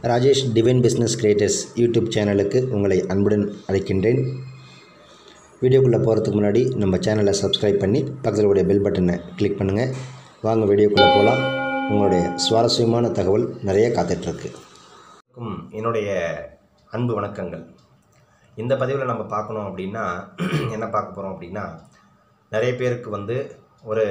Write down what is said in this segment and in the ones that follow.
Rajesh divine business creators YouTube சேனலுக்கு உங்களை அன்புடன் அழைக்கின்றேன் வீடியோக்குள்ளே போகிறதுக்கு முன்னாடி நம்ம சேனலை சப்ஸ்கிரைப் பண்ணி பக்கத்தில் உடைய பெல் பட்டனை கிளிக் பண்ணுங்கள் வாங்க வீடியோக்குள்ளே போகலாம் உங்களுடைய சுவாரஸ்யமான தகவல் நிறைய காத்துட்ருக்கு என்னுடைய அன்பு வணக்கங்கள் இந்த பதிவில் நம்ம பார்க்கணும் அப்படின்னா என்ன பார்க்க போகிறோம் அப்படின்னா நிறைய பேருக்கு வந்து ஒரு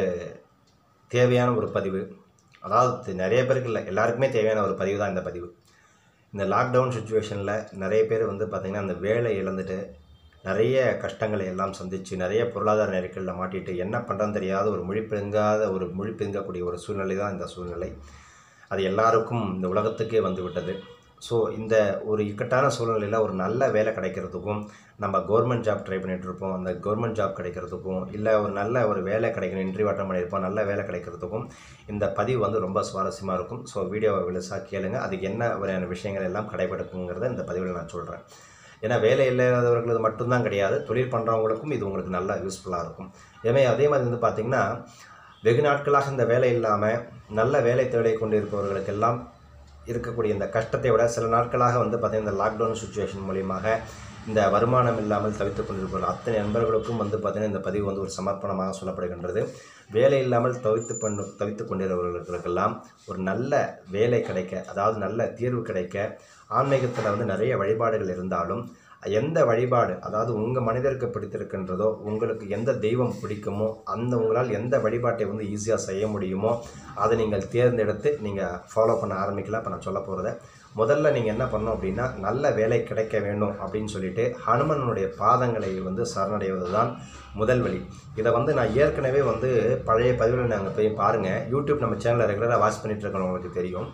தேவையான ஒரு பதிவு அதாவது நிறைய பேருக்கு இல்லை எல்லாருக்குமே தேவையான ஒரு பதிவு தான் இந்த பதிவு இந்த லாக்டவுன் சுச்சுவேஷனில் நிறைய பேர் வந்து பார்த்திங்கன்னா அந்த வேலை இழந்துட்டு நிறைய கஷ்டங்களை எல்லாம் சந்தித்து நிறைய பொருளாதார நெருக்கடியில் மாட்டிட்டு என்ன பண்ணுறதுன்னு தெரியாத ஒரு மொழிப்பெருங்காத ஒரு மொழிப்பெருங்கக்கூடிய ஒரு சூழ்நிலை தான் இந்த சூழ்நிலை அது எல்லாருக்கும் இந்த உலகத்துக்கே வந்து விட்டது ஸோ இந்த ஒரு இக்கட்டான சூழ்நிலையில் ஒரு நல்ல வேலை கிடைக்கிறதுக்கும் நம்ம கவர்மெண்ட் ஜாப் ட்ரை பண்ணிகிட்டு இருப்போம் அந்த கவர்மெண்ட் ஜாப் கிடைக்கிறதுக்கும் இல்லை ஒரு நல்ல ஒரு வேலை கிடைக்கணும் இன்டர்வியூ அட்டன் பண்ணியிருப்போம் நல்ல வேலை கிடைக்கிறதுக்கும் இந்த பதிவு வந்து ரொம்ப சுவாரஸ்யமாக இருக்கும் ஸோ வீடியோவை விழுசாக கேளுங்க அதுக்கு என்ன வகையான விஷயங்கள் எல்லாம் கடைபிடிக்குங்கிறத இந்த பதிவில் நான் சொல்கிறேன் ஏன்னா வேலை இல்லாதவர்களுக்கு மட்டும்தான் கிடையாது தொழில் பண்ணுறவங்களுக்கும் இது உங்களுக்கு நல்லா யூஸ்ஃபுல்லாக இருக்கும் எனவே அதே மாதிரி வந்து பார்த்திங்கன்னா வெகு நாட்களாக இந்த வேலை இல்லாமல் நல்ல வேலை தேவை கொண்டு இருப்பவர்களுக்கெல்லாம் இருக்கக்கூடிய இந்த கஷ்டத்தை விட சில நாட்களாக வந்து பார்த்திங்கன்னா இந்த லாக்டவுன் சுச்சுவேஷன் மூலியமாக இந்த வருமானம் இல்லாமல் தவித்துக் கொண்டிருக்கிற அத்தனை நண்பர்களுக்கும் வந்து பார்த்திங்கன்னா இந்த பதிவு வந்து ஒரு சமர்ப்பணமாக சொல்லப்படுகின்றது வேலை இல்லாமல் தவித்து பண்ணு தவித்து கொண்டிருப்பவர்களுக்கெல்லாம் ஒரு நல்ல வேலை கிடைக்க அதாவது நல்ல தீர்வு கிடைக்க ஆன்மீகத்தில் வந்து நிறைய வழிபாடுகள் இருந்தாலும் எந்த வழிபாடு அதாவது உங்கள் மனிதருக்கு பிடித்திருக்கின்றதோ உங்களுக்கு எந்த தெய்வம் பிடிக்குமோ அந்த உங்களால் எந்த வழிபாட்டை வந்து ஈஸியாக செய்ய முடியுமோ அதை நீங்கள் தேர்ந்தெடுத்து நீங்கள் ஃபாலோ பண்ண ஆரம்பிக்கலாம் இப்போ நான் சொல்ல போகிறத முதல்ல நீங்கள் என்ன பண்ணணும் அப்படின்னா நல்ல வேலை கிடைக்க வேண்டும் அப்படின்னு சொல்லிட்டு ஹனுமனுடைய பாதங்களை வந்து சரணடைவது தான் முதல் வழி இதை வந்து நான் ஏற்கனவே வந்து பழைய பதிவில் நாங்கள் போய் பாருங்கள் யூடியூப் நம்ம சேனலில் ரெகுலராக வாட்ச் பண்ணிட்டு இருக்கவங்களுக்கு தெரியும்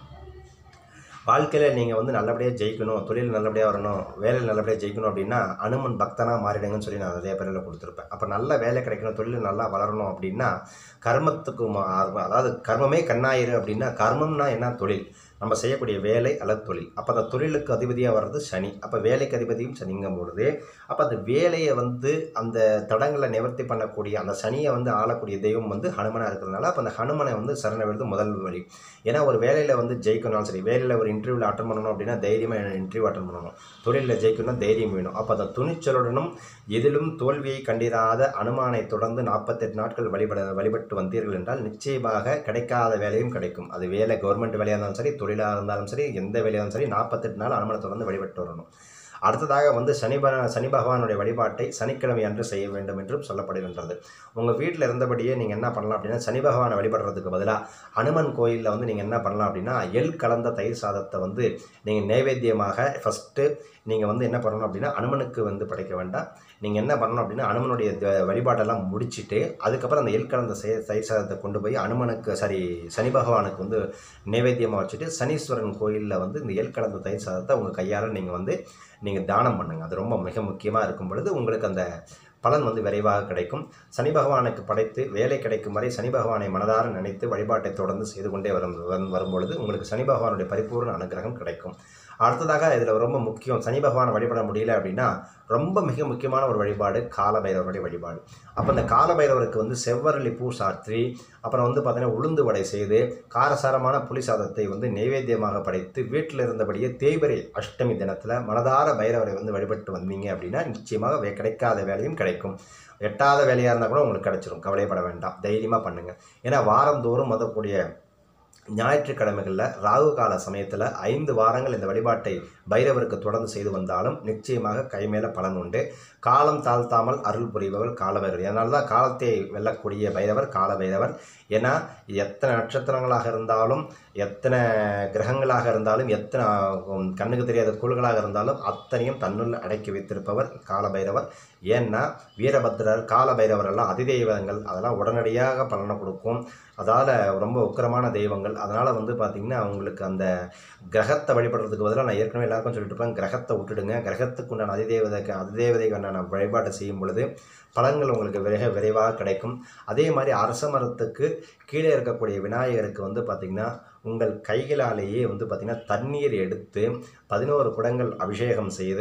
வாழ்க்கையில் நீங்கள் வந்து நல்லபடியாக ஜெயிக்கணும் தொழில் நல்லபடியாக வரணும் வேலையில் நல்லபடியாக ஜெயிக்கணும் அப்படின்னா அனுமன் பக்தனாக மாறிடுங்கன்னு சொல்லி நான் நிறைய பேரில் கொடுத்துருப்பேன் அப்போ நல்ல வேலை கிடைக்கணும் தொழில் நல்லா வளரணும் அப்படின்னா கர்மத்துக்கு மா- அதாவது கர்மமே கண்ணாயிரு அப்படின்னா கர்மம்னா என்ன தொழில் நம்ம செய்யக்கூடிய வேலை அல்லது தொழில் அப்போ அந்த தொழிலுக்கு அதிபதியாக வர்றது சனி அப்போ வேலைக்கு அதிபதியும் சனிங்கும் பொழுது அப்போ அந்த வேலையை வந்து அந்த தடங்களை நிவர்த்தி பண்ணக்கூடிய அந்த சனியை வந்து ஆளக்கூடிய தெய்வம் வந்து ஹனுமனாக இருக்கிறதுனால அப்போ அந்த ஹனுமனை வந்து சரணடைவது முதல் வழி ஏன்னா ஒரு வேலையில் வந்து ஜெயிக்கணும்னாலும் சரி வேலையில் ஒரு இன்டர்வியூவில் அட்டன் பண்ணணும் அப்படின்னா தைரியமாக இன்டர்வியூ அட்டன் பண்ணணும் தொழிலில் ஜெயிக்கணும்னா தைரியம் வேணும் அப்போ அந்த துணிச்சலுடனும் எதிலும் தோல்வியை கண்டிராத அனுமானை தொடர்ந்து நாற்பத்தெட்டு நாட்கள் வழிபட வழிபட்டு வந்தீர்கள் என்றால் நிச்சயமாக கிடைக்காத வேலையும் கிடைக்கும் அது வேலை கவர்மெண்ட் வேலையாக இருந்தாலும் சரி தொழிலாக இருந்தாலும் சரி எந்த வேலையாக இருந்தாலும் சரி நாற்பத்தெட்டு நாள் அனுமனை தொடர்ந்து வழிபட்டு வரணும் அடுத்ததாக வந்து சனி ப சனி பகவானுடைய வழிபாட்டை சனிக்கிழமை அன்று செய்ய வேண்டும் என்றும் சொல்லப்படுகின்றது உங்கள் வீட்டில் இருந்தபடியே நீங்கள் என்ன பண்ணலாம் அப்படின்னா சனி பகவானை வழிபடுறதுக்கு பதிலாக அனுமன் கோயிலில் வந்து நீங்கள் என்ன பண்ணலாம் அப்படின்னா எள் கலந்த தயிர் சாதத்தை வந்து நீங்கள் நைவேத்தியமாக ஃபஸ்ட்டு நீங்கள் வந்து என்ன பண்ணணும் அப்படின்னா அனுமனுக்கு வந்து படைக்க வேண்டாம் நீங்கள் என்ன பண்ணணும் அப்படின்னா அனுமனுடைய த- வழிபாடெல்லாம் முடிச்சுட்டு அதுக்கப்புறம் அந்த எள் கலந்த செய தயிர் சாதத்தை கொண்டு போய் அனுமனுக்கு சாரி சனி பகவானுக்கு வந்து நைவேத்தியமாக வச்சுட்டு சனீஸ்வரன் கோயிலில் வந்து இந்த எள் கலந்த தயிர் சாதத்தை உங்கள் கையால் நீங்கள் வந்து நீங்கள் தானம் பண்ணுங்கள் அது ரொம்ப மிக முக்கியமாக இருக்கும் பொழுது உங்களுக்கு அந்த பலன் வந்து விரைவாக கிடைக்கும் சனி பகவானுக்கு படைத்து வேலை கிடைக்கும் வரை சனி பகவானை மனதார நினைத்து வழிபாட்டை தொடர்ந்து செய்து கொண்டே வரும் வரும்- வரும்பொழுது உங்களுக்கு சனி பகவானுடைய பரிபூர்ண அனுகிரகம் கிடைக்கும் அடுத்ததாக இதில் ரொம்ப முக்கியம் சனி பகவானை வழிபட முடியல அப்படின்னா ரொம்ப மிக முக்கியமான ஒரு வழிபாடு காலபைரவருடைய வழிபாடு அப்போ இந்த காலபைரவருக்கு வந்து செவ்வரளி பூ சாற்றி அப்புறம் வந்து பார்த்தீங்கன்னா உளுந்து வடை செய்து காரசாரமான புளி சாதத்தை வந்து நைவேத்தியமாக படைத்து வீட்டில் இருந்தபடியே தேய்பிரை அஷ்டமி தினத்தில் மனதார பைரவரை வந்து வழிபட்டு வந்தீங்க அப்படின்னா நிச்சயமாக வே- கிடைக்காத வேலையும் கிடைக்கும் எட்டாத வேலையாக இருந்தால் கூட உங்களுக்கு கிடைச்சிரும் கவலைப்பட வேண்டாம் தைரியமாக பண்ணுங்கள் ஏன்னா வாரந்தோறும் மதக்கூடிய ஞாயிற்றுக்கிழமைகளில் ராகு கால சமயத்தில் ஐந்து வாரங்கள் இந்த வழிபாட்டை பைரவருக்கு தொடர்ந்து செய்து வந்தாலும் நிச்சயமாக கைமேல பலன் உண்டு காலம் தாழ்த்தாமல் அருள் புரிபவர் காலபைரவர் அதனால தான் காலத்தை வெல்லக்கூடிய பைரவர் கால பைரவர் ஏன்னா எத்தனை நட்சத்திரங்களாக இருந்தாலும் எத்தனை கிரகங்களாக இருந்தாலும் எத்தனை உம், கண்ணுக்கு தெரியாத கோள்களாக இருந்தாலும் அத்தனையும் தன்னுள் அடக்கி வைத்திருப்பவர் காலபைரவர் ஏன்னா வீரபத்ரர் காலபைரவர் எல்லாம் அதிதெய்வங்கள் அதெல்லாம் உடனடியாக பலனை கொடுக்கும் அதால் ரொம்ப உக்கிரமான தெய்வங்கள் அதனால் வந்து பார்த்திங்கன்னா அவங்களுக்கு அந்த கிரகத்தை வழிபடுறதுக்கு பதிலாக நான் ஏற்கனவே எல்லாருக்கும் சொல்லிட்டு இருப்பேன் கிரகத்தை விட்டுடுங்க கிரகத்துக்கு உண்டான அதிதேவதைக்கு அதிதேவதைக்கு உண்டான வழிபாட்டை செய்யும் பொழுது பலன்கள் உங்களுக்கு விரைக விரைவாக கிடைக்கும் அதே மாதிரி அரச மரத்துக்கு கீழே இருக்கக்கூடிய விநாயகருக்கு வந்து பார்த்திங்கன்னா உங்கள் கைகளாலேயே வந்து பார்த்திங்கன்னா தண்ணீர் எடுத்து பதினோரு குடங்கள் அபிஷேகம் செய்து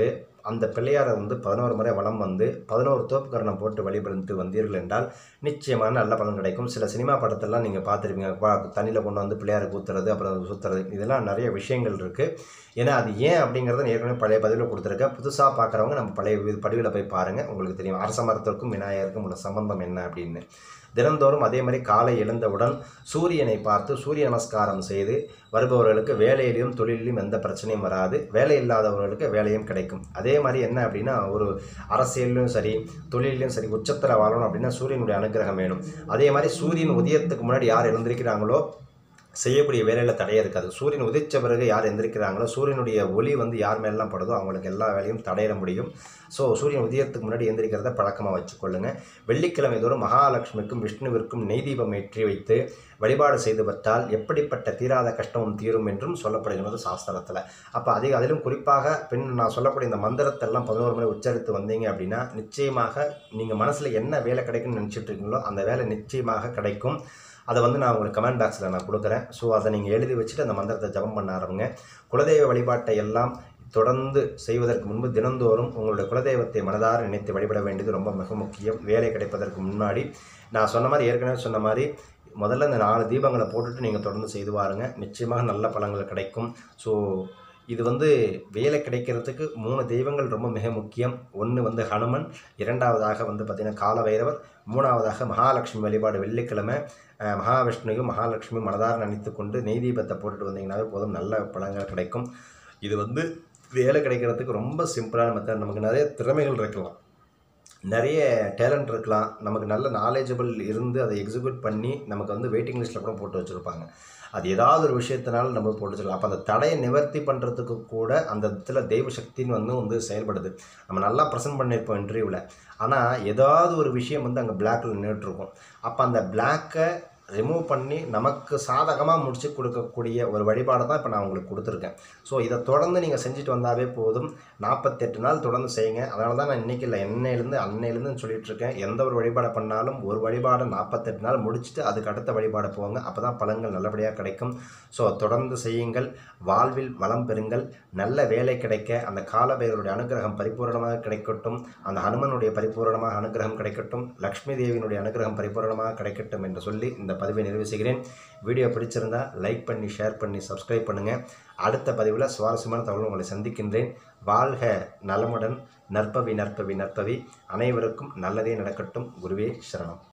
அந்த பிள்ளையாரை வந்து பதினோரு முறை வலம் வந்து பதினோரு தோப்புக்கரணம் போட்டு வழிபடுத்து வந்தீர்கள் என்றால் நிச்சயமான நல்ல பலன் கிடைக்கும் சில சினிமா படத்தெல்லாம் நீங்கள் பார்த்துருப்பீங்க தண்ணியில் கொண்டு வந்து பிள்ளையாரை ஊற்றுறது அப்புறம் சுற்றுறது இதெல்லாம் நிறைய விஷயங்கள் இருக்குது ஏன்னா அது ஏன் அப்படிங்கிறத நான் ஏற்கனவே பழைய பதிவில் கொடுத்துருக்கேன் புதுசாக பார்க்குறவங்க நம்ம பழைய பதிவில் போய் பாருங்கள் உங்களுக்கு தெரியும் அரச மரத்திற்கும் விநாயகருக்கும் உள்ள சம்பந்தம் என்ன அப்படின்னு தினந்தோறும் அதே மாதிரி காலை எழுந்தவுடன் சூரியனை பார்த்து சூரிய நமஸ்காரம் செய்து வருபவர்களுக்கு வேலையிலையும் தொழிலிலும் எந்த பிரச்சனையும் வராது வேலை இல்லாதவர்களுக்கு வேலையும் கிடைக்கும் அதே மாதிரி என்ன அப்படின்னா ஒரு அரசியல்லையும் சரி தொழிலையும் சரி உச்சத்தில் வாழணும் அப்படின்னா சூரியனுடைய அனுகிரகம் வேணும் அதே மாதிரி சூரியன் உதயத்துக்கு முன்னாடி யார் எழுந்திருக்கிறாங்களோ செய்யக்கூடிய வேலையில் தடையே இருக்காது சூரியன் உதித்த பிறகு யார் எந்திரிக்கிறாங்களோ சூரியனுடைய ஒளி வந்து யார் மேலாம் படுதோ அவங்களுக்கு எல்லா வேலையும் தடையிட முடியும் ஸோ சூரியன் உதயத்துக்கு முன்னாடி எந்திரிக்கிறத பழக்கமாக வச்சுக்கொள்ளுங்க வெள்ளிக்கிழமை தோறும் மகாலட்சுமிக்கும் விஷ்ணுவிற்கும் நெய் தீபம் ஏற்றி வைத்து வழிபாடு செய்து வந்தால் எப்படிப்பட்ட தீராத கஷ்டமும் தீரும் என்றும் சொல்லப்படுகிறது சாஸ்திரத்தில் அப்போ அதிக அதிலும் குறிப்பாக பின் நான் சொல்லக்கூடிய இந்த மந்திரத்தெல்லாம் பதினோரு முறை உச்சரித்து வந்தீங்க அப்படின்னா நிச்சயமாக நீங்கள் மனசில் என்ன வேலை கிடைக்கும்னு நினச்சிட்டு இருக்கீங்களோ அந்த வேலை நிச்சயமாக கிடைக்கும் அதை வந்து நான் உங்களுக்கு கமெண்ட் பாக்ஸில் நான் கொடுக்குறேன் ஸோ அதை நீங்கள் எழுதி வச்சுட்டு அந்த மந்திரத்தை ஜபம் பண்ண ஆரம்பிங்க குலதெய்வ வழிபாட்டை எல்லாம் தொடர்ந்து செய்வதற்கு முன்பு தினந்தோறும் உங்களுடைய குலதெய்வத்தை மனதார நினைத்து வழிபட வேண்டியது ரொம்ப மிக முக்கியம் வேலை கிடைப்பதற்கு முன்னாடி நான் சொன்ன மாதிரி ஏற்கனவே சொன்ன மாதிரி முதல்ல இந்த நாலு தீபங்களை போட்டுட்டு நீங்கள் தொடர்ந்து செய்து வாருங்க நிச்சயமாக நல்ல பலன்கள் கிடைக்கும் ஸோ இது வந்து வேலை கிடைக்கிறதுக்கு மூணு தெய்வங்கள் ரொம்ப மிக முக்கியம் ஒன்று வந்து ஹனுமன் இரண்டாவதாக வந்து பார்த்திங்கன்னா காலபைரவர் மூணாவதாக மகாலட்சுமி வழிபாடு வெள்ளிக்கிழமை அஹ், மகாவிஷ்ணுவையும் மகாலட்சுமி மனதார நினைத்து கொண்டு நெய் தீபத்தை போட்டுட்டு வந்தீங்கன்னாவே போதும் நல்ல பலன்கள் கிடைக்கும் இது வந்து வேலை கிடைக்கிறதுக்கு ரொம்ப சிம்பிளான மெத்தட் நமக்கு நிறைய திறமைகள் இருக்கலாம் நிறைய டேலண்ட் இருக்கலாம் நமக்கு நல்ல நாலேஜபிள் இருந்து அதை எக்ஸிக்யூட் பண்ணி நமக்கு வந்து வெயிட்டிங் லிஸ்ட்டில் கூட போட்டு வச்சுருப்பாங்க அது ஏதாவது ஒரு விஷயத்தினால நம்ம போட்டு வச்சுக்கலாம் அப்போ அந்த தடையை நிவர்த்தி பண்ணுறதுக்கு கூட அந்த இடத்துல தெய்வ சக்தின்னு வந்து வந்து செயல்படுது நம்ம நல்லா ப்ரெசென்ட் பண்ணியிருப்போம் இன்டர்வியூவில் ஆனால் ஏதாவது ஒரு விஷயம் வந்து அங்கே பிளாக்ல நின்றுட்டுருக்கும் அப்போ அந்த பிளாக்கை ரிமூவ் பண்ணி நமக்கு சாதகமாக முடிச்சு கொடுக்கக்கூடிய ஒரு வழிபாடை தான் இப்போ நான் உங்களுக்கு கொடுத்துருக்கேன் ஸோ இதை தொடர்ந்து நீங்கள் செஞ்சுட்டு வந்தாவே போதும் நாற்பத்தெட்டு நாள் தொடர்ந்து செய்யுங்க அதனால தான் நான் இன்றைக்கி இல்லை என்னையிலேருந்து அன்னையிலேருந்து சொல்லிட்டு இருக்கேன் எந்த ஒரு வழிபாடை பண்ணாலும் ஒரு வழிபாடை நாற்பத்தெட்டு நாள் முடிச்சுட்டு அதுக்கு அடுத்த வழிபாடை போங்க அப்போ தான் பலன்கள் நல்லபடியாக கிடைக்கும் ஸோ தொடர்ந்து செய்யுங்கள் வாழ்வில் வளம் பெறுங்கள் நல்ல வேலை கிடைக்க அந்த காலபைரவருடைய அனுகிரகம் பரிபூரணமாக கிடைக்கட்டும் அந்த ஹனுமனுடைய பரிபூரணமாக அனுகிரகம் கிடைக்கட்டும் லக்ஷ்மி தேவியினுடைய அனுகிரகம் பரிபூரணமாக கிடைக்கட்டும் என்று சொல்லி இந்த பதிவை நிறைவு செய்கிறேன் வீடியோ பிடிச்சிருந்தா லைக் பண்ணி ஷேர் பண்ணி சப்ஸ்கிரைப் பண்ணுங்கள் அடுத்த பதிவில் சுவாரஸ்யமான தகவல் உங்களை சந்திக்கின்றேன் வாழ்க நலமுடன் நற்பவி நற்பவி நற்பவி அனைவருக்கும் நல்லதே நடக்கட்டும் குருவே சரணம்